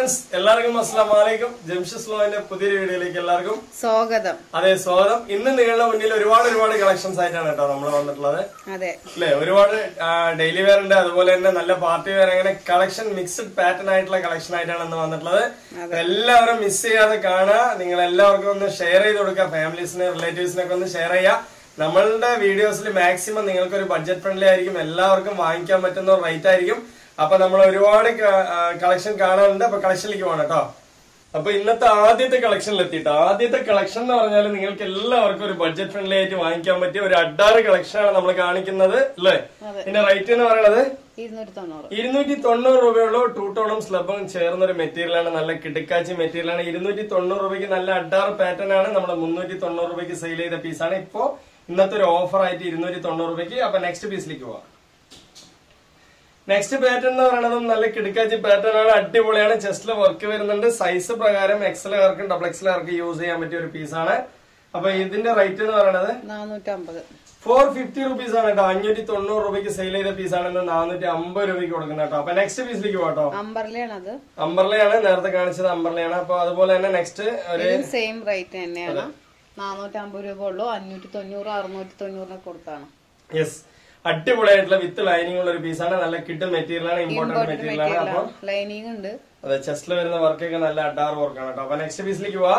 Friends എല്ലാവർക്കും അസ്സാം വലൈക്കും ജംഷസ് ലോന്റെ പുതിയൊരു വീഡിയോയിലേക്ക് എല്ലാവർക്കും സ്വാഗതം അതെ സ്വാഗതം ഇന്ന് നിങ്ങളുടെ മുന്നിൽ ഒരുപാട് ഒരുപാട് കളക്ഷൻസ് ആയിട്ടാണ് കേട്ടോ നമ്മൾ വന്നിട്ടുള്ളത് അതെ അല്ലെ ഒരുപാട് ഡെയിലി വെയർ ഉണ്ട് അതുപോലെ തന്നെ നല്ല പാർട്ടി വെയർ അങ്ങനെ കളക്ഷൻ മിക്സ്ഡ് പാറ്റേൺ ആയിട്ടുള്ള കളക്ഷൻ ആയിട്ടാണ് ഇന്ന് വന്നിട്ടുള്ളത് എല്ലാവരും മിസ് ചെയ്യാതെ കാണുക നിങ്ങൾ എല്ലാവർക്കും ഒന്ന് ഷെയർ ചെയ്ത് കൊടുക്കുക ഫാമിലീസിന് റിലേറ്റീവ്സിനൊക്കെ ഒന്ന് ഷെയർ ചെയ്യുക നമ്മളുടെ വീഡിയോസിൽ മാക്സിമം നിങ്ങൾക്ക് ഒരു ബഡ്ജറ്റ് ഫ്രണ്ട്ലി ആയിരിക്കും എല്ലാവർക്കും വാങ്ങിക്കാൻ പറ്റുന്ന റേറ്റ് ആയിരിക്കും അപ്പൊ നമ്മൾ ഒരുപാട് കളക്ഷൻ കാണാനുണ്ട് അപ്പൊ കളക്ഷനിലേക്ക് പോകണം കേട്ടോ അപ്പൊ ഇന്നത്തെ ആദ്യത്തെ കളക്ഷനിൽ എത്തിയിട്ട് ആദ്യത്തെ കളക്ഷൻ എന്ന് പറഞ്ഞാൽ നിങ്ങൾക്ക് എല്ലാവർക്കും ഒരു ബഡ്ജറ്റ് ഫ്രണ്ട്ലി ആയിട്ട് വാങ്ങിക്കാൻ പറ്റിയ ഒരു അഡാറ് കളക്ഷൻ ആണ് നമ്മൾ കാണിക്കുന്നത് അല്ലേ ഇതിന്റെ റേറ്റ് എന്ന് പറയുന്നത് ഇരുന്നൂറ്റി തൊണ്ണൂറ് ഇരുന്നൂറ്റി തൊണ്ണൂറ് രൂപയുള്ളൂ ടൂ ടോണും സ്ലബും ചേർന്ന ഒരു മെറ്റീരിയൽ ആണ് നല്ല കിടക്കാച്ചി മെറ്റീരിയൽ ആണ് ഇരുന്നൂറ്റി തൊണ്ണൂറ് രൂപയ്ക്ക് നല്ല അഡാറ് പാറ്റേൺ ആണ് നമ്മൾ മുന്നൂറ്റി തൊണ്ണൂറ് രൂപയ്ക്ക് സെയിൽ ചെയ്ത പീസാണ് ഇപ്പോ ഇന്നത്തെ ഒരു ഓഫർ ആയിട്ട് ഇരുന്നൂറ്റി തൊണ്ണൂറ് രൂപയ്ക്ക് അപ്പൊ നെക്സ്റ്റ് പീസിലേക്ക് പോവാം നെക്സ്റ്റ് പാറ്റേൺ എന്ന് പറയുന്നത് നല്ല കിടക്കാച്ചി പാറ്റേൺ ആണ് അടിപൊളിയാണ് ചെസ്റ്റിൽ വർക്ക് വരുന്നുണ്ട് സൈസ് പ്രകാരം എക്സലുകാർക്കും ഡബിൾ എക്സലുകാർക്ക് യൂസ് ചെയ്യാൻ പറ്റിയ ഒരു പീസാണ് അപ്പൊ ഇതിന്റെ റേറ്റ് എന്ന് പറയുന്നത് നാനൂറ്റമ്പത് ഫോർ ഫിഫ്റ്റി റുപ്പീസ് ആണ് കേട്ടോ അഞ്ഞൂറ്റി തൊണ്ണൂറ് രൂപയ്ക്ക് സെയിൽ ചെയ്ത പീസാണ് ഇന്ന് നാനൂറ്റി അമ്പത് രൂപയ്ക്ക് കൊടുക്കുന്നത് കേട്ടോ അപ്പൊ നെക്സ്റ്റ് പീസിലേക്ക് പോട്ടോ അമ്പർലയാണ് അത് അമ്പർലയാണ് നേരത്തെ കാണിച്ചത് അമ്പർലയാണ് അപ്പൊ അതുപോലെ തന്നെ നെക്സ്റ്റ് ഒരു ഇതും സെയിം റേറ്റ് തന്നെയാണ് നാനൂറ്റമ്പത് രൂപ ഉള്ളൂ അഞ്ഞൂറ്റി തൊണ്ണൂറ് അറുന്നൂറ്റി തൊണ്ണൂറിനൊക്കെ കൊടുത്താണ് യെസ് അടിപൊളിയായിട്ടുള്ള വിത്ത് ലൈനിങ് ഉള്ള ഒരു പീസാണ് നല്ല കിട്ടും മെറ്റീരിയൽ ആണ് ഇമ്പോർട്ടന്റ് മെറ്റീരിയൽ ആണ് അപ്പൊ ലൈനിങ് ഉണ്ട് അതെ ചെസ്റ്റിൽ വരുന്ന വർക്കൊക്കെ നല്ല അഡാർ വർക്കാണ് കേട്ടോ അപ്പൊ നെക്സ്റ്റ് പീസിലേക്ക് പോവാ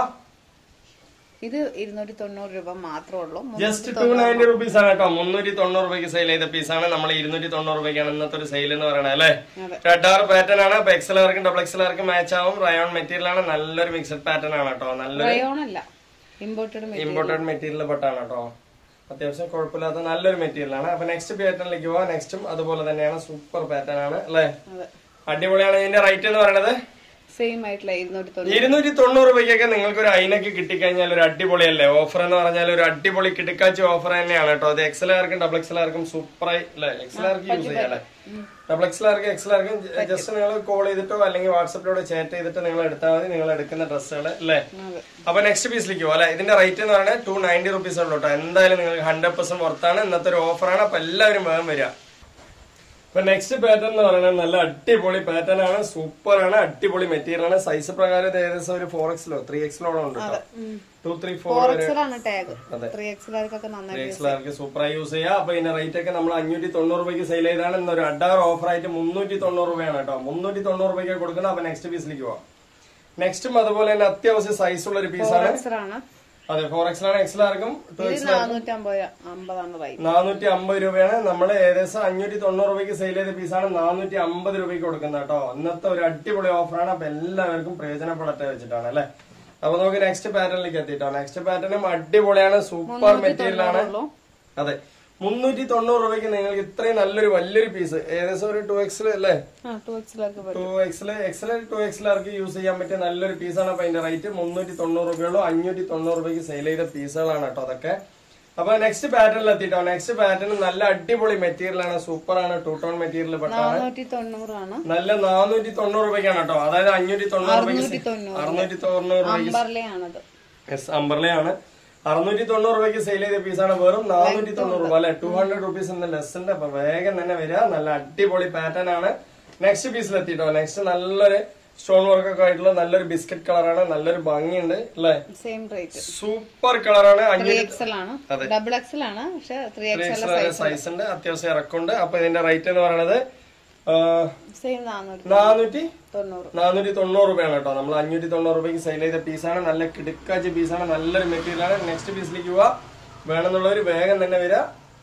ഇത് ഇരുന്നൂറ്റി തൊണ്ണൂറ് രൂപ മാത്രമേ ഉള്ളൂ ജസ്റ്റ് ടു നയൻറ്റി റുപ്പീസ് ആണ് കേട്ടോ മുന്നൂറ്റി തൊണ്ണൂറ് രൂപയ്ക്ക് സെയിൽ ചെയ്ത പീസാണ് നമ്മൾ ഇരുന്നൂറ്റി തൊണ്ണൂറ് രൂപയ്ക്കാണ് ഇന്നത്തെ ഒരു സെയിൽ എന്ന് പറയുന്നത് അല്ലേ അതെ. റെഡാർ പാറ്റേൺ ആണ് അപ്പൊ എക്സലർക്കും ഡബിൾ എക്സലർക്കും മാച്ച് ആവും റയോൺ മെറ്റീരിയൽ ആണ് നല്ലൊരു മിക്സഡ് പാറ്റേൺ ആണ് കേട്ടോ നല്ലൊരു റയോൺ അല്ല ഇമ്പോർട്ടഡ് ഇമ്പോർട്ടന്റ് മെറ്റീരിയൽ പെട്ടാണ് കേട്ടോ അത്യാവശ്യം കുഴപ്പമില്ലാത്ത നല്ലൊരു മെറ്റീരിയൽ ആണ് അപ്പൊ നെക്സ്റ്റ് പാറ്റേണിലേക്ക് പോവാം നെക്സ്റ്റും അതുപോലെ തന്നെയാണ് സൂപ്പർ പാറ്റേൺ ആണ് അല്ലേ അതെ അടിപൊളിയാണ് ഇതിന്റെ റേറ്റ് എന്ന് പറയുന്നത് സെയിം ആയിട്ടുള്ള ഇരുന്നൂറ്റി തൊണ്ണൂറ് ഇരുന്നൂറ്റി തൊണ്ണൂറ് രൂപയ്ക്കൊക്കെ നിങ്ങൾക്ക് ഒരു അയിനൊക്കെ കിട്ടിക്കഴിഞ്ഞാൽ ഒരു അടിപൊളിയല്ലേ ഓഫർ എന്ന് പറഞ്ഞാൽ ഒരു അടിപൊളി കിടക്കാച്ചി ഓഫർ തന്നെയാണ് കേട്ടോ അത് എക്സലാർക്കും ഡബിൾ എക്സലാർക്കും സൂപ്പറായി അല്ലെ എക്സലാർക്ക് യൂസ് ചെയ്യാം അല്ലെ ഡബിൾ എക്സലാർക്കും എക്സലാർക്കും ജസ്റ്റ് നിങ്ങൾ കോൾ ചെയ്തിട്ടോ അല്ലെങ്കിൽ വാട്സപ്പിലൂടെ ചാറ്റ് ചെയ്തിട്ട് നിങ്ങൾ എടുത്താൽ മതി നിങ്ങൾ എടുക്കുന്ന ഡ്രസ്സുകൾ അല്ലേ അതെ അപ്പൊ നെക്സ്റ്റ് പീസിലേക്ക് പോകും അല്ലെ ഇതിന്റെ റേറ്റ് എന്ന് പറയുന്നത് ടു നയൻറ്റി റുപ്പീസ് ഉള്ളൂ കേട്ടോ എന്തായാലും നിങ്ങൾക്ക് ഹൺഡ്രഡ് പെർസെന്റ് പുറത്താണ് ഇന്നത്തെ ഒരു ഓഫറാണ് അപ്പൊ എല്ലാവരും വേഗം വരിക അപ്പൊ നെക്സ്റ്റ് പാറ്റേൺ എന്ന് പറയുന്നത് നല്ല അടിപൊളി പാറ്റേൺ ആണ് സൂപ്പർ ആണ് അടിപൊളി മെറ്റീരിയൽ ആണ് സൈസ് പ്രകാരം ഇത് ഏകദേശം ഒരു ഫോർ എക്സിലോ ത്രീ എക്സിലോളം ഉണ്ട് കേട്ടോ ടു ത്രീ ഫോർ ഫോർ വരെ എക്സലാണ് ടാഗ് അതെ. ത്രീ എക്സലാർക്കൊക്കെ നന്നായി ത്രീ എക്സിലാർക്ക് സൂപ്പറായി യൂസ് ചെയ്യാം അപ്പൊ ഇതിന്റെ റേറ്റ് ഒക്കെ നമ്മൾ അഞ്ഞൂറ്റി തൊണ്ണൂറ് രൂപയ്ക്ക് സെയിൽ ചെയ്താണ് ഇന്നൊരു അഡാർ ഓഫർ ആയിട്ട് മുന്നൂറ്റി തൊണ്ണൂറ് രൂപയാണ് കേട്ടോ മുന്നൂറ്റി തൊണ്ണൂറ് രൂപയ്ക്ക് കൊടുക്കുന്നത് അപ്പൊ നെക്സ്റ്റ് പീസിലേക്ക് പോവാം നെക്സ്റ്റും അതുപോലെ തന്നെ അത്യാവശ്യം സൈസ് ഉള്ള ഒരു ഫോർ പീസാണ് എക്സലാണ് അതെ ഫോർ എക്സിലാണ് എക്സിലാർക്കും ടു ഇത് എക്സിലാർക്കും നാനൂറ്റമ്പത് അമ്പതാണ് റേറ്റ് നാനൂറ്റി അമ്പത് രൂപയാണ് നമ്മൾ ഏകദേശം അഞ്ഞൂറ്റി തൊണ്ണൂറ് രൂപയ്ക്ക് സെയിൽ ചെയ്ത പീസാണ് നാനൂറ്റി അമ്പത് രൂപയ്ക്ക് കൊടുക്കുന്നത് കേട്ടോ ഇന്നത്തെ ഒരു അടിപൊളി ഓഫറാണ് അപ്പൊ എല്ലാവർക്കും പ്രയോജനപ്പെടട്ടെ വെച്ചിട്ടാണ് അല്ലെ അപ്പൊ നമുക്ക് നെക്സ്റ്റ് പാറ്റേണിലേക്ക് എത്തിട്ടോ നെക്സ്റ്റ് പാറ്റേണും അടിപൊളിയാണ് സൂപ്പർ മെറ്റീരിയൽ ആണ് ഉള്ളൂ അതെ മുന്നൂറ്റി തൊണ്ണൂറ് രൂപയ്ക്ക് നിങ്ങൾക്ക് ഇത്രയും നല്ലൊരു വലിയൊരു പീസ് ഏകദേശം ഒരു ടു എക്സിൽ അല്ലേ ആ ടു എക്സലാർക്ക് പറ്റും ടു എക്സില് എക്സല് ടു എക്സിലാർക്ക് യൂസ് ചെയ്യാൻ പറ്റിയ നല്ലൊരു പീസാണ് അപ്പൊ അതിന്റെ റേറ്റ് മുന്നൂറ്റി തൊണ്ണൂറ് രൂപയുള്ളൂ അഞ്ഞൂറ്റി തൊണ്ണൂറ് രൂപയ്ക്ക് സെയിൽ ചെയ്ത പീസുകളാണ് കേട്ടോ അതൊക്കെ അപ്പൊ നെക്സ്റ്റ് പാറ്റേണിൽ എത്തിട്ടോ നെക്സ്റ്റ് പാറ്റേൺ നല്ല അടിപൊളി മെറ്റീരിയൽ ആണ് സൂപ്പർ ആണ് ടൂ ടോൺ മെറ്റീരിയൽ പെട്ടാണ് നാനൂറ്റി തൊണ്ണൂറാണ് നല്ല നാനൂറ്റി തൊണ്ണൂറ് രൂപയ്ക്കാണ് കേട്ടോ അതായത് അഞ്ഞൂറ്റി തൊണ്ണൂറ് അറുന്നൂറ്റി രൂപയ്ക്ക് തൊണ്ണൂറ് അറുന്നൂറ്റി തൊണ്ണൂറ് രൂപയ്ക്ക് അമ്പർലയാണത് യെസ് അംബർലയാണ് അറുന്നൂറ്റി തൊണ്ണൂറ് രൂപയ്ക്ക് സെയിൽ ചെയ്ത പീസാണ് വെറും നാനൂറ്റി തൊണ്ണൂറ് രൂപ അല്ലെ ടു ഹൺഡ്രഡ് റുപ്പീസ് എന്ന ലെസ് ഉണ്ട് അപ്പൊ വേഗം തന്നെ വരിക നല്ല അടിപൊളി പാറ്റേൺ ആണ് നെക്സ്റ്റ് പീസിൽ എത്തിട്ടോ നെക്സ്റ്റ് നല്ലൊരു സ്റ്റോൺ വർക്ക് ഒക്കെ ആയിട്ടുള്ള നല്ലൊരു ബിസ്ക്കറ്റ് കളറാണ് നല്ലൊരു ഭംഗിയുണ്ട് അല്ലെ സെയിം റേറ്റ് സൂപ്പർ കളറാണ് ത്രീ അഞ്ഞൂറ്റി എക്സൽ ആണ് അതെ. ഡബിൾ എക്സൽ ആണ് പക്ഷെ ത്രീ എക്സൽ സൈസ് ഉണ്ട് അത്യാവശ്യം ഇറക്കുണ്ട് അപ്പൊ ഇതിന്റെ റേറ്റ് എന്ന് പറയുന്നത് സെയിം നാനൂറ്റി നാനൂറ്റി തൊണ്ണൂറ് നാനൂറ്റി തൊണ്ണൂറ് രൂപയാണ് കേട്ടോ നമ്മൾ അഞ്ഞൂറ്റി തൊണ്ണൂറ് രൂപയ്ക്ക് സെയിൽ ചെയ്ത പീസാണ് നല്ല കിടുക്കാച്ച പീസാണ് നല്ലൊരു മെറ്റീരിയൽ ആണ് നെക്സ്റ്റ് പീസിലേക്ക് പോവാ വേണമെന്നുള്ളവർ വേഗം തന്നെ വരിക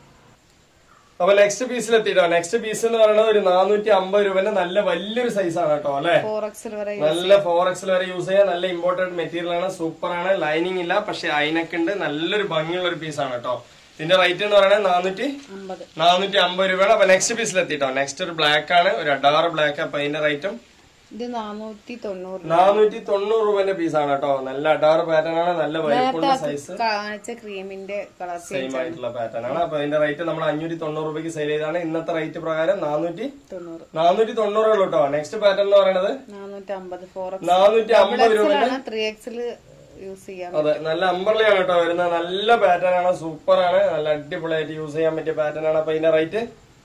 അപ്പൊ നെക്സ്റ്റ് പീസിൽ എത്തിട്ടോ നെക്സ്റ്റ് പീസ് എന്ന് പറയുന്നത് ഒരു നാനൂറ്റി അമ്പത് രൂപന്റെ നല്ല വലിയൊരു സൈസ് ആണ് കേട്ടോ അല്ലെ ഫോർ എക്സൽ വരെ നല്ല ഫോർ എക്സിൽ വരെ യൂസ് ചെയ്യാൻ നല്ല ഇമ്പോർട്ടന്റ് മെറ്റീരിയൽ ആണ് സൂപ്പർ ആണ് ലൈനിങ് ഇല്ല പക്ഷെ അതിനൊക്കെ ഉണ്ട് നല്ലൊരു ഭംഗിയുള്ള ഒരു പീസാണ് കേട്ടോ ഇതിന്റെ റേറ്റ് എന്ന് പറയുന്നത് നാനൂറ്റി അമ്പത് നാനൂറ്റി അമ്പത് രൂപയാണ് അപ്പൊ നെക്സ്റ്റ് പീസിൽ എത്തിട്ടോ നെക്സ്റ്റ് ഒരു ബ്ലാക്ക് ആണ് ഒരു അഡാറ് ബ്ലാക്ക് അപ്പൊ അതിന്റെ റേറ്റും ഇത് നാനൂറ്റി തൊണ്ണൂറ് നാനൂറ്റി തൊണ്ണൂറ് രൂപന്റെ പീസാണ് കേട്ടോ നല്ല അഡാറ് പാറ്റേൺ ആണ് നല്ല വലിപ്പമുള്ള സൈസ് കാണിച്ച ക്രീമിന്റെ കളർ സെയിം ആയിട്ടുള്ള പാറ്റേൺ ആണ് അപ്പൊ അതിന്റെ റേറ്റ് നമ്മൾ അഞ്ഞൂറ്റി തൊണ്ണൂറ് രൂപയ്ക്ക് സെയിൽ ചെയ്താണ് ഇന്നത്തെ റേറ്റ് പ്രകാരം നാനൂറ്റി തൊണ്ണൂറ് നാനൂറ്റി തൊണ്ണൂറ് ഉള്ളൂ കേട്ടോ നെക്സ്റ്റ് പാറ്റേൺ എന്ന് പറയുന്നത് നാനൂറ്റി അമ്പത് ഫോർ നാനൂറ്റി അമ്പത് രൂപ എക്സൽ ആണ് ത്രീ എക്സൽ യൂസ് ചെയ്യാം അതെ നല്ല അമ്പർലയാണ് കേട്ടോ വരുന്നത് നല്ല പാറ്റേൺ ആണ് സൂപ്പർ ആണ് നല്ല അടിപൊളിയായിട്ട് യൂസ് ചെയ്യാൻ പറ്റിയ പാറ്റേൺ ആണ് അപ്പൊ ഇതിന്റെ റേറ്റ്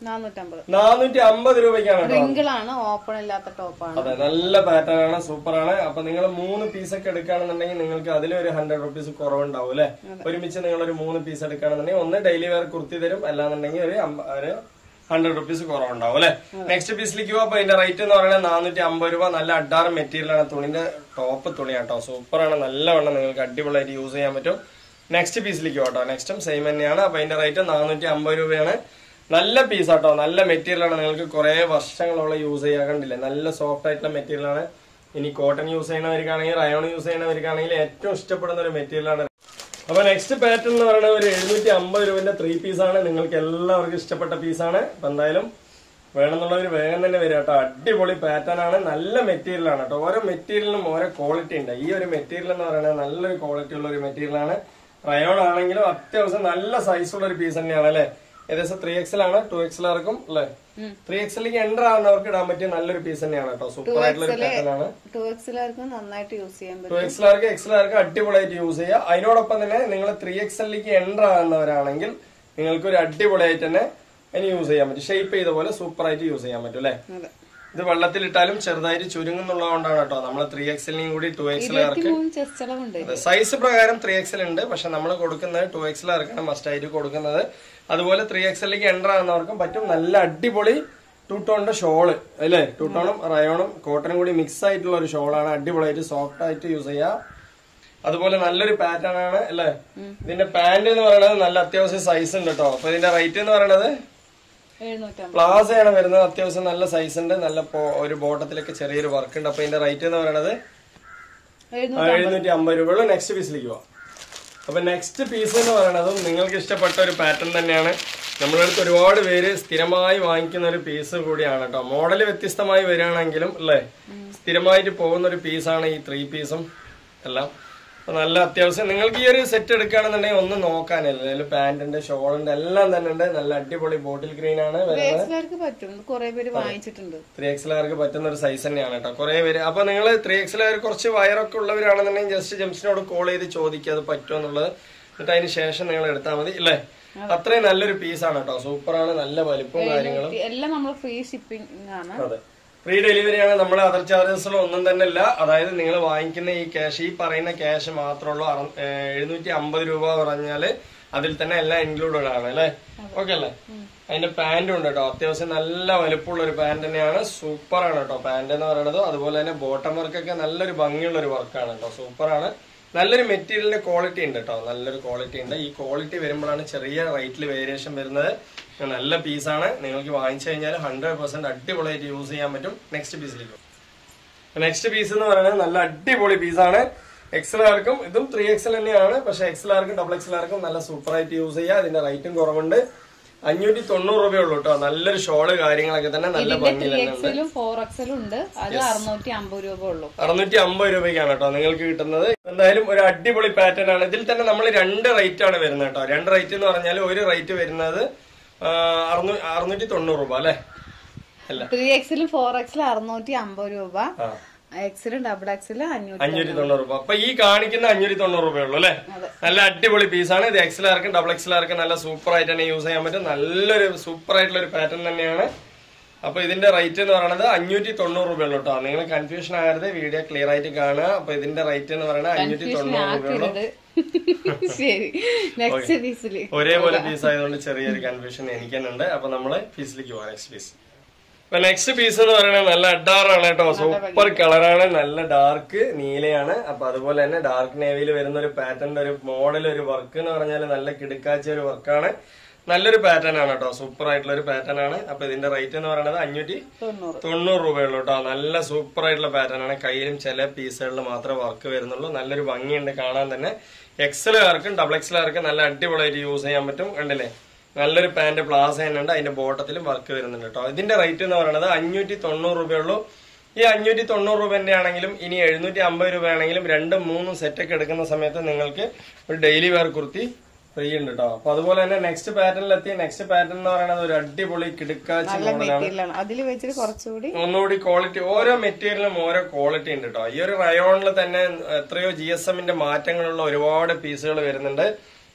നാനൂറ്റമ്പത് നാനൂറ്റി അമ്പത് രൂപയ്ക്കാണ് കേട്ടോ റിങ്കിളാണ് ഓപ്പൺ ഇല്ലാത്ത ടോപ്പാണ് അതെ നല്ല പാറ്റേൺ ആണ് സൂപ്പർ ആണ് അപ്പൊ നിങ്ങൾ മൂന്ന് പീസ് ഒക്കെ എടുക്കുകയാണെന്നുണ്ടെങ്കിൽ നിങ്ങൾക്ക് അതിലൊരു ഹൺഡ്രഡ് റുപ്പീസ് കുറവുണ്ടാവും അല്ലെ ഒരുമിച്ച് നിങ്ങൾ ഒരു മൂന്ന് പീസ് എടുക്കുകയാണെന്നുണ്ടെങ്കിൽ ഒന്ന് ഡെയിലി വെയർ കുർത്തി തരും അല്ലാന്നുണ്ടെങ്കിൽ ഒരു അമ്പ- ഒരു ഹൺഡ്രഡ് റുപ്പീസ് കുറവുണ്ടാവും അല്ലെ നെക്സ്റ്റ് പീസിലേക്ക് പോകുമ്പോൾ അതിന്റെ റേറ്റ് എന്ന് പറയുന്നത് നാനൂറ്റി അമ്പത് രൂപ നല്ല അഡാറ് മെറ്റീരിയൽ ആണ് തുണിന്റെ ടോപ്പ് തുണിയാട്ടോ സൂപ്പർ ആണ് നല്ലവണ്ണം നിങ്ങൾക്ക് അടിപൊളിയായിട്ട് യൂസ് ചെയ്യാൻ പറ്റും നെക്സ്റ്റ് പീസിലേക്ക് പോട്ടോ നെക്സ്റ്റും സെയിം തന്നെയാണ് അപ്പൊ അതിന്റെ റേറ്റ് നാനൂറ്റി അമ്പത് രൂപയാണ് നല്ല പീസ് ആട്ടോ നല്ല മെറ്റീരിയൽ ആണ് നിങ്ങൾക്ക് കുറെ വർഷങ്ങളോളം യൂസ് ചെയ്യാൻ കണ്ടില്ലേ നല്ല സോഫ്റ്റ് ആയിട്ടുള്ള മെറ്റീരിയൽ ആണ് ഇനി കോട്ടൺ യൂസ് ചെയ്യുന്നവർക്കാണെങ്കിൽ റയോൺ യൂസ് ചെയ്യുന്നവർക്കാണെങ്കിൽ ഏറ്റവും ഇഷ്ടപ്പെടുന്ന ഒരു മെറ്റീരിയൽ ആണ് അപ്പൊ നെക്സ്റ്റ് പാറ്റേൺ എന്ന് പറയുന്നത് ഒരു എഴുന്നൂറ്റി അമ്പത് രൂപന്റെ ത്രീ പീസ് ആണ് നിങ്ങൾക്ക് എല്ലാവർക്കും ഇഷ്ടപ്പെട്ട പീസാണ് അപ്പൊ എന്തായാലും വേണമെന്നുള്ളവർ വേഗം തന്നെ വരിക കേട്ടോ അടിപൊളി പാറ്റേൺ ആണ് നല്ല മെറ്റീരിയൽ ആണ് കേട്ടോ ഓരോ മെറ്റീരിയലിനും ഓരോ ക്വാളിറ്റി ഉണ്ട് ഈ ഒരു മെറ്റീരിയൽ എന്ന് പറയുന്നത് നല്ലൊരു ക്വാളിറ്റി ഉള്ള ഒരു മെറ്റീരിയൽ ആണ് റയോൺ ആണെങ്കിലും അത്യാവശ്യം നല്ല സൈസ് ഉള്ള ഒരു പീസ് തന്നെയാണ് അല്ലെ ഏകദേശം ത്രീ എക്സൽ ആണ് ടു എക്സൽ ആർക്കും അല്ലെ ത്രീ എക്സലിലേക്ക് എൻ്റർ ആവുന്നവർക്ക് ഇടാൻ പറ്റിയ നല്ലൊരു പീസ് തന്നെയാണ് കേട്ടോ സൂപ്പർ ആയിട്ടുള്ള ഒരു പാറ്റേൺ ആണ് ടു എക്സിലാർക്ക് നന്നായിട്ട് യൂസ് ചെയ്യാൻ ടു പറ്റും എക്സലാർക്ക് എക്സലാർക്ക് അടിപൊളിയായിട്ട് യൂസ് ചെയ്യുക അതിനോടൊപ്പം തന്നെ നിങ്ങൾ ത്രീ എക്സലിലേക്ക് എൻ്റർ ആകുന്നവരാണെങ്കിൽ നിങ്ങൾക്ക് ഒരു അടിപൊളിയായിട്ട് തന്നെ അതിന് യൂസ് ചെയ്യാൻ പറ്റും ഷേപ്പ് ചെയ്ത പോലെ സൂപ്പർ ആയിട്ട് യൂസ് ചെയ്യാൻ പറ്റും അല്ലെ അതെ ഇത് വെള്ളത്തിലിട്ടാലും ചെറുതായിട്ട് ചുരുങ്ങുന്നുള്ളതുകൊണ്ടാണ് കേട്ടോ നമ്മൾ ത്രീ എക്സലിനെയും കൂടി ടു എക്സലാർക്ക് ഇരുപത്തിമൂന്ന് ചെസ്റ്റ് അളവുണ്ട് സൈസ് പ്രകാരം ത്രീ എക്സൽ ഉണ്ട് പക്ഷെ നമ്മൾ കൊടുക്കുന്നത് ടു എക്സലാർക്കാണ് മസ്റ്റ് ആയിട്ട് കൊടുക്കുന്നത് അതുപോലെ ത്രീ എക്സലിലേക്ക് എൻ്റർ ആകുന്നവർക്കും പറ്റും നല്ല അടിപൊളി ടു ടോണിന്റെ ഷോള് അല്ലേ ടു ടോണും റയോണും കോട്ടനും കൂടി മിക്സ് ആയിട്ടുള്ള ഒരു ഷോളാണ് അടിപൊളിയായിട്ട് സോഫ്റ്റ് ആയിട്ട് യൂസ് ചെയ്യാം അതുപോലെ നല്ലൊരു പാറ്റേൺ ആണ് അല്ലേ ഇതിന്റെ പാന്റ് എന്ന് പറയുന്നത് നല്ല അത്യാവശ്യം സൈസ് ഉണ്ട് കേട്ടോ അപ്പൊ ഇതിന്റെ റേറ്റ് എന്ന് പറയുന്നത് എഴുന്നൂറ്റമ്പത് പ്ലാസയാണ് വരുന്നത് അത്യാവശ്യം നല്ല സൈസ് ഉണ്ട് നല്ല പോ- ഒരു ബോട്ടത്തിലൊക്കെ ചെറിയൊരു വർക്ക് ഉണ്ട് അപ്പൊ ഇതിന്റെ റേറ്റ് എന്ന് പറയുന്നത് എഴുന്നൂറ്റി എഴുന്നൂറ്റി അമ്പത് രൂപയുള്ള നെക്സ്റ്റ് പീസിലേക്ക് പോവാം അപ്പൊ നെക്സ്റ്റ് പീസ് എന്ന് പറയുന്നതും നിങ്ങൾക്ക് ഇഷ്ടപ്പെട്ട ഒരു പാറ്റേൺ തന്നെയാണ് നമ്മുടെ അടുത്ത് ഒരുപാട് പേര് സ്ഥിരമായി വാങ്ങിക്കുന്ന ഒരു പീസ് കൂടിയാണ് കേട്ടോ മോഡൽ വ്യത്യസ്തമായി വരികയാണെങ്കിലും അല്ലേ സ്ഥിരമായിട്ട് പോകുന്ന ഒരു പീസാണ് ഈ ത്രീ പീസും എല്ലാം അപ്പൊ നല്ല അത്യാവശ്യം നിങ്ങൾക്ക് ഈ ഒരു സെറ്റ് എടുക്കുകയാണെന്നുണ്ടെങ്കിൽ ഒന്നും നോക്കാനില്ല അതിൽ പാന്റിന്റെ ഷോളിന്റെ എല്ലാം തന്നെ ഉണ്ട് നല്ല അടിപൊളി ബോട്ടിൽ ഗ്രീൻ ആണ് വരുന്നത് എക്സിലാർക്ക് പറ്റും കുറെ പേര് വാങ്ങിച്ചിട്ടുണ്ട് ത്രീ എക്സലാർക്ക് പറ്റുന്ന ഒരു സൈസ് തന്നെയാണ് കേട്ടോ കുറെ പേര് അപ്പൊ നിങ്ങൾ ത്രീ എക്സലാർ കുറച്ച് വയറൊക്കെ ഉള്ളവരാണെന്നുണ്ടെങ്കിൽ ജസ്റ്റ് ജംസിനോട് കോൾ ചെയ്ത് ചോദിക്കുക അത് പറ്റുമോ എന്നുള്ളത് എന്നിട്ട് അതിന് ശേഷം നിങ്ങൾ എടുത്താൽ മതി അല്ലേ അത്രയും നല്ലൊരു പീസാണ് കേട്ടോ സൂപ്പറാണ് നല്ല വലിപ്പവും കാര്യങ്ങളും എല്ലാം നമ്മൾ ഫ്രീ ഷിപ്പിംഗ് ആണ് അതെ ഫ്രീ ഡെലിവറി ആണ് നമ്മൾ അതർ ചാർജസുകൾ ഒന്നും തന്നെ ഇല്ല അതായത് നിങ്ങൾ വാങ്ങിക്കുന്ന ഈ ക്യാഷ് ഈ പറയുന്ന ക്യാഷ് മാത്രമുള്ളൂ അറു- ഏഹ് എഴുന്നൂറ്റി അമ്പത് രൂപ പറഞ്ഞാല് അതിൽ തന്നെ എല്ലാം ഇൻക്ലൂഡഡ് ആണ് അല്ലേ ഓക്കെ അല്ലേ അതിന്റെ പാന്റും ഉണ്ട് കേട്ടോ അത്യാവശ്യം നല്ല വലുപ്പമുള്ള ഒരു പാന്റ് തന്നെയാണ് സൂപ്പർ ആണ് കേട്ടോ പാന്റ് എന്ന് പറയുന്നത് അതുപോലെ തന്നെ ബോട്ടം വർക്കൊക്കെ നല്ലൊരു ഭംഗിയുള്ള ഒരു വർക്കാണ് കേട്ടോ സൂപ്പർ ആണ് നല്ലൊരു മെറ്റീരിയലിന്റെ ക്വാളിറ്റി ഉണ്ട് കേട്ടോ നല്ലൊരു ക്വാളിറ്റി ഉണ്ട് ഈ ക്വാളിറ്റി വരുമ്പോഴാണ് ചെറിയ റേറ്റിൽ വേരിയേഷൻ വരുന്നത് നല്ല പീസാണ് നിങ്ങൾക്ക് വാങ്ങിച്ചു കഴിഞ്ഞാൽ ഹൺഡ്രഡ് പെർസെന്റ് അടിപൊളിയായിട്ട് യൂസ് ചെയ്യാൻ പറ്റും നെക്സ്റ്റ് പീസിലേക്ക് നെക്സ്റ്റ് പീസ് എന്ന് പറയുന്നത് നല്ല അടിപൊളി പീസാണ് എക്സലാർക്കും ഇതും ത്രീ എക്സൽ തന്നെയാണ് പക്ഷെ എക്സലാർക്കും ഡബിൾ എക്സലാർക്കും നല്ല സൂപ്പർ ആയിട്ട് യൂസ് ചെയ്യാം ഇതിന്റെ റേറ്റും കുറവുണ്ട് അഞ്ഞൂറ്റി തൊണ്ണൂറ് രൂപയേ ഉള്ളൂ കേട്ടോ നല്ലൊരു ഷോള് കാര്യങ്ങളൊക്കെ തന്നെ നല്ല ഭംഗി ത്രീ തന്നെ ഉണ്ട് എക്സിലും ഫോർ എക്സിലും ഉണ്ട് അത് അറുന്നൂറ്റി അമ്പത് രൂപ ഉള്ളൂ അറുന്നൂറ്റി അമ്പത് രൂപയ്ക്കാണ് കേട്ടോ നിങ്ങൾക്ക് കിട്ടുന്നത് എന്തായാലും ഒരു അടിപൊളി പാറ്റേൺ ആണ് ഇതിൽ തന്നെ നമ്മൾ രണ്ട് റേറ്റ് ആണ് വരുന്നത് കേട്ടോ രണ്ട് റേറ്റ് എന്ന് പറഞ്ഞാൽ ഒരു റേറ്റ് വരുന്നത് ആ, അറുന്നൂ- അറുന്നൂറ്റി തൊണ്ണൂറ് രൂപ അല്ലെ അല്ല ത്രീ എക്സിലും ഫോർ എക്സിലും അറുന്നൂറ്റി അമ്പത് രൂപ ആ എക്സിലും ഡബിൾ എക്സിലും അഞ്ഞൂറ്റി അഞ്ഞൂറ്റി തൊണ്ണൂറ് രൂപ അപ്പൊ ഈ കാണിക്കുന്ന അഞ്ഞൂറ്റി തൊണ്ണൂറ് രൂപയുള്ളൂ അല്ലെ അതെ. നല്ല അടിപൊളി പീസാണ് ഇത് എക്സലാർക്കും ഡബിൾ എക്സലാർക്കും നല്ല സൂപ്പർ ആയിട്ട് തന്നെ യൂസ് ചെയ്യാൻ പറ്റും നല്ലൊരു സൂപ്പർ ആയിട്ടുള്ള ഒരു പാറ്റേൺ തന്നെയാണ് അപ്പൊ ഇതിന്റെ റേറ്റ് എന്ന് പറയുന്നത് അഞ്ഞൂറ്റി തൊണ്ണൂറ് രൂപയുള്ളൂ കേട്ടോ നിങ്ങൾ കൺഫ്യൂഷൻ ആകരുത് വീഡിയോ ക്ലിയർ ആയിട്ട് കാണുക അപ്പൊ ഇതിന്റെ റേറ്റ് എന്ന് പറയുന്നത് അഞ്ഞൂറ്റി തൊണ്ണൂറ് രൂപയുള്ളൂ ആക്കരുത് ശരി നെക്സ്റ്റ് പീസില് ഒരേപോലെ പീസ് ആയതുകൊണ്ട് ചെറിയൊരു കൺഫ്യൂഷൻ എനിക്ക് തന്നെ ഉണ്ട് അപ്പൊ നമ്മള് പീസിലേക്ക് പോവാം നെക്സ്റ്റ് പീസ് അപ്പൊ നെക്സ്റ്റ് പീസ് എന്ന് പറയുന്നത് നല്ല അഡാറാണ് കേട്ടോ സൂപ്പർ കളറാണ് നല്ല ഡാർക്ക് നീലയാണ് അപ്പൊ അതുപോലെ തന്നെ ഡാർക്ക് നേവിയിൽ വരുന്ന ഒരു പാറ്റേണിന്റെ ഒരു മോഡൽ ഒരു വർക്ക് എന്ന് പറഞ്ഞാൽ നല്ല കിടുക്കാച്ച ഒരു വർക്കാണ് നല്ലൊരു പാറ്റേൺ ആണ് കേട്ടോ സൂപ്പർ ആയിട്ടുള്ള ഒരു പാറ്റേൺ ആണ് അപ്പൊ ഇതിന്റെ റേറ്റ് എന്ന് പറയുന്നത് അഞ്ഞൂറ്റി തൊണ്ണൂറ് തൊണ്ണൂറ് രൂപയുള്ളൂ കേട്ടോ നല്ല സൂപ്പർ ആയിട്ടുള്ള പാറ്റേൺ ആണ് കയ്യിലും ചില പീസുകളിൽ മാത്രമേ വർക്ക് വരുന്നുള്ളൂ നല്ലൊരു ഭംഗിയുണ്ട് കാണാൻ തന്നെ എക്സലുകാർക്കും ഡബിൾ എക്സലുകാർക്കും നല്ല അടിപൊളിയായിട്ട് യൂസ് ചെയ്യാൻ പറ്റും കണ്ടില്ലേ നല്ലൊരു പാന്റ് പ്ലാസ തന്നെ ഉണ്ട് അതിന്റെ ബോട്ടത്തിലും വർക്ക് വരുന്നുണ്ട് കേട്ടോ ഇതിന്റെ റേറ്റ് എന്ന് പറയുന്നത് അഞ്ഞൂറ്റി തൊണ്ണൂറ് രൂപയുള്ളൂ ഈ അഞ്ഞൂറ്റി തൊണ്ണൂറ് രൂപന്റെ ആണെങ്കിലും ഇനി എഴുന്നൂറ്റി അമ്പത് രൂപയാണെങ്കിലും രണ്ടും മൂന്നും സെറ്റൊക്കെ എടുക്കുന്ന സമയത്ത് നിങ്ങൾക്ക് ഒരു ഡെയിലി വെയർ കുർത്തി ഫ്രീ ഉണ്ട് കേട്ടോ അപ്പൊ അതുപോലെ തന്നെ നെക്സ്റ്റ് പാറ്റേണിൽ എത്തിയ നെക്സ്റ്റ് പാറ്റേൺ എന്ന് പറയുന്നത് ഒരു അടിപൊളി കിടുക്കാച്ചി നല്ല മോഡലാണ് മെറ്റീരിയലാണ് അതിൽ വെച്ചിട്ട് കുറച്ചുകൂടി ഒന്നുകൂടി ക്വാളിറ്റി ഓരോ മെറ്റീരിയലും ഓരോ ക്വാളിറ്റി ഉണ്ട് കേട്ടോ ഈ ഒരു റയോണിൽ തന്നെ എത്രയോ ജി എസ് എമ്മിന്റെ മാറ്റങ്ങളുള്ള ഒരുപാട് പീസുകൾ വരുന്നുണ്ട്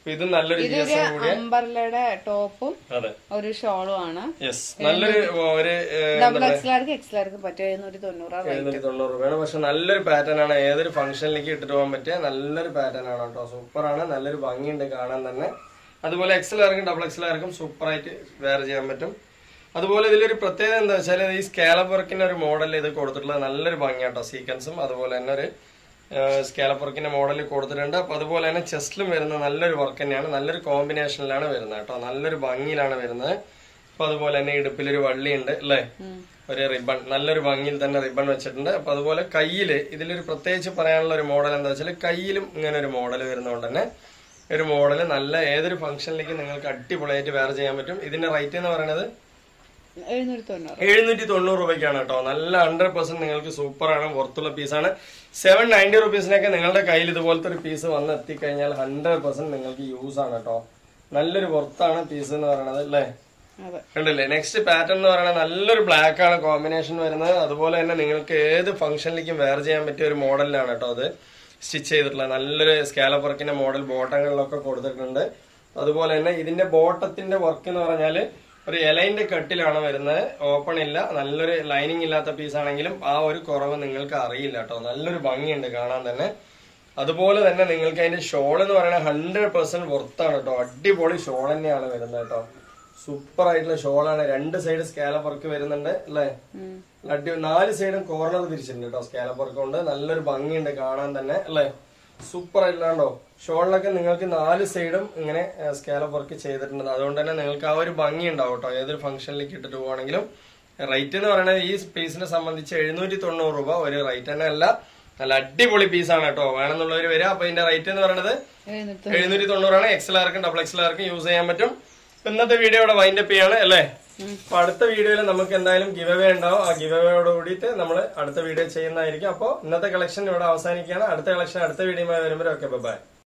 അപ്പൊ ഇത് നല്ലൊരു ജി എസ് ഇതൊരു അംബർലയുടെ ടോപ്പും അതെ ഒരു ഷോളും ആണ് യെസ് നല്ലൊരു ഒരു ഏഹ്, ഡബിൾ എക്സ്ലാർക്ക് എക്സ്ലാർക്ക് പറ്റും എഴുന്നൂറ്റി തൊണ്ണൂറ് എഴുന്നൂറ്റി തൊണ്ണൂറ് രൂപയാണ് പക്ഷെ നല്ലൊരു പാറ്റേൺ ആണ് ഏതൊരു ഫംഗ്ഷനിലേക്ക് ഇട്ടിട്ട് പോകാൻ പറ്റിയ നല്ലൊരു പാറ്റേൺ ആണ് കേട്ടോ സൂപ്പർ ആണ് നല്ലൊരു ഭംഗിയുണ്ട് കാണാൻ തന്നെ അതുപോലെ എക്സൽ ആർക്കും ഡബിൾ എക്സൽ ആർക്കും സൂപ്പർ ആയിട്ട് വെയർ ചെയ്യാൻ പറ്റും അതുപോലെ ഇതിലൊരു പ്രത്യേകത എന്താ വെച്ചാൽ ഈ സ്കാലപ്പ് വർക്കിന്റെ ഒരു മോഡൽ ഇത് കൊടുത്തിട്ടുള്ളത് നല്ലൊരു ഭംഗിയാട്ടോ സീക്വൻസും അതുപോലെ തന്നെ ഒരു സ്കാലപ്പ് വർക്കിന്റെ മോഡൽ കൊടുത്തിട്ടുണ്ട് അപ്പൊ അതുപോലെ തന്നെ ചെസ്റ്റിലും വരുന്ന നല്ലൊരു വർക്ക് തന്നെയാണ് നല്ലൊരു കോമ്പിനേഷനിലാണ് വരുന്നത് കേട്ടോ നല്ലൊരു ഭംഗിയിലാണ് വരുന്നത് അപ്പൊ അതുപോലെ തന്നെ ഇടുപ്പിലൊരു വള്ളിയുണ്ട് അല്ലേ ഒരു റിബൺ നല്ലൊരു ഭംഗിയിൽ തന്നെ റിബൺ വെച്ചിട്ടുണ്ട് അപ്പൊ അതുപോലെ കയ്യില് ഇതിലൊരു പ്രത്യേകിച്ച് പറയാനുള്ള ഒരു മോഡൽ എന്താ വെച്ചാൽ കയ്യിലും ഇങ്ങനെ ഒരു മോഡൽ വരുന്നതുകൊണ്ട് തന്നെ ഒരു മോഡൽ നല്ല ഏതൊരു ഫംഗ്ഷനിലേക്ക് നിങ്ങൾക്ക് അടിപൊളിയായിട്ട് വേറെ ചെയ്യാൻ പറ്റും ഇതിന്റെ റേറ്റ് എന്ന് പറയുന്നത് എഴുന്നൂറ്റി തൊണ്ണൂറ് എഴുന്നൂറ്റി തൊണ്ണൂറ് രൂപയ്ക്കാണ് കേട്ടോ നല്ല ഹൺഡ്രഡ് പെർസെന്റ് നിങ്ങൾക്ക് സൂപ്പർ ആണ് പുറത്തുള്ള പീസാണ് സെവൻ നയൻറ്റി റുപ്പീസിനൊക്കെ നിങ്ങളുടെ കയ്യിൽ ഇതുപോലത്തെ ഒരു പീസ് വന്ന് എത്തിക്കഴിഞ്ഞാൽ ഹൺഡ്രഡ് പെർസെന്റ് നിങ്ങൾക്ക് യൂസ് ആണ് കേട്ടോ നല്ലൊരു പുറത്താണ് പീസ് എന്ന് പറയുന്നത് അല്ലേ അതെ കണ്ടില്ലേ നെക്സ്റ്റ് പാറ്റേൺ എന്ന് പറയുന്നത് നല്ലൊരു ബ്ലാക്ക് ആണ് കോമ്പിനേഷൻ വരുന്നത് അതുപോലെ തന്നെ നിങ്ങൾക്ക് ഏത് ഫംഗ്ഷനിലേക്കും വെയർ ചെയ്യാൻ പറ്റിയ ഒരു മോഡലിലാണ് കേട്ടോ അത് സ്റ്റിച്ച് ചെയ്തിട്ടുള്ളത് നല്ലൊരു സ്കാലപ്പ് വർക്കിന്റെ മോഡൽ ബോട്ടങ്ങളിലൊക്കെ കൊടുത്തിട്ടുണ്ട് അതുപോലെ തന്നെ ഇതിന്റെ ബോട്ടത്തിന്റെ വർക്ക് എന്ന് പറഞ്ഞാല് ഒരു എലൈന്റെ കട്ടിലാണ് വരുന്നത് ഓപ്പൺ ഇല്ല നല്ലൊരു ലൈനിങ് ഇല്ലാത്ത പീസ് ആണെങ്കിലും ആ ഒരു കുറവ് നിങ്ങൾക്ക് അറിയില്ല കേട്ടോ നല്ലൊരു ഭംഗിയുണ്ട് കാണാൻ തന്നെ അതുപോലെ തന്നെ നിങ്ങൾക്ക് അതിന്റെ ഷോൾ എന്ന് പറയുന്നത് ഹൺഡ്രഡ് പെർസെന്റ് വർത്താണ് കേട്ടോ അടിപൊളി ഷോൾ തന്നെയാണ് വരുന്നത് കേട്ടോ സൂപ്പർ ആയിട്ടുള്ള ഷോളാണ് രണ്ട് സൈഡ് സ്കാലപ്പ് വർക്ക് വരുന്നുണ്ട് അല്ലേ ഉം. അടി നാല് സൈഡും കോർണർ തിരിച്ചിട്ടുണ്ട് കേട്ടോ സ്കാലപ്പ് വർക്ക് കൊണ്ട് നല്ലൊരു ഭംഗിയുണ്ട് കാണാൻ തന്നെ അല്ലേ സൂപ്പർ ആയിട്ടുണ്ടോ ഷോളിലൊക്കെ നിങ്ങൾക്ക് നാല് സൈഡും ഇങ്ങനെ സ്കാലപ്പ് വർക്ക് ചെയ്തിട്ടുണ്ട് അതുകൊണ്ട് തന്നെ നിങ്ങൾക്ക് ആ ഒരു ഭംഗി ഉണ്ടാവും കേട്ടോ ഏതൊരു ഫംഗ്ഷനിലേക്ക് ഇട്ടിട്ട് പോവാണെങ്കിലും റേറ്റ് എന്ന് പറയുന്നത് ഈ പീസിനെ സംബന്ധിച്ച് എഴുന്നൂറ്റി തൊണ്ണൂറ് രൂപ ഒരു റേറ്റ് തന്നെ അല്ല നല്ല അടിപൊളി പീസാണ് കേട്ടോ വേണമെന്നുള്ളവർ വരിക അപ്പൊ ഇതിന്റെ റേറ്റ് എന്ന് പറയുന്നത് എഴുന്നൂറ്റി എഴുന്നൂറ്റി തൊണ്ണൂറാണ് എക്സൽ ആർക്കും ഡബിൾ എക്സൽ ആർക്കും യൂസ് ചെയ്യാൻ പറ്റും ഇപ്പൊ ഇന്നത്തെ വീഡിയോ ഇവിടെ വൈൻഡ് അപ്പ് ചെയ്യാണ് അല്ലേ അപ്പൊ അടുത്ത വീഡിയോയിൽ നമുക്ക് എന്തായാലും ഗിവ് അവേ ഉണ്ടാവും ആ ഗിവ് അവേയോട് കൂടിയിട്ട് നമ്മൾ അടുത്ത വീഡിയോ ചെയ്യുന്നതായിരിക്കും അപ്പോൾ ഇന്നത്തെ കളക്ഷൻ ഇവിടെ അവസാനിക്കുകയാണ് അടുത്ത കളക്ഷൻ അടുത്ത വീഡിയോയുമായി വരുമ്പോൾ ഓക്കെ ബൈ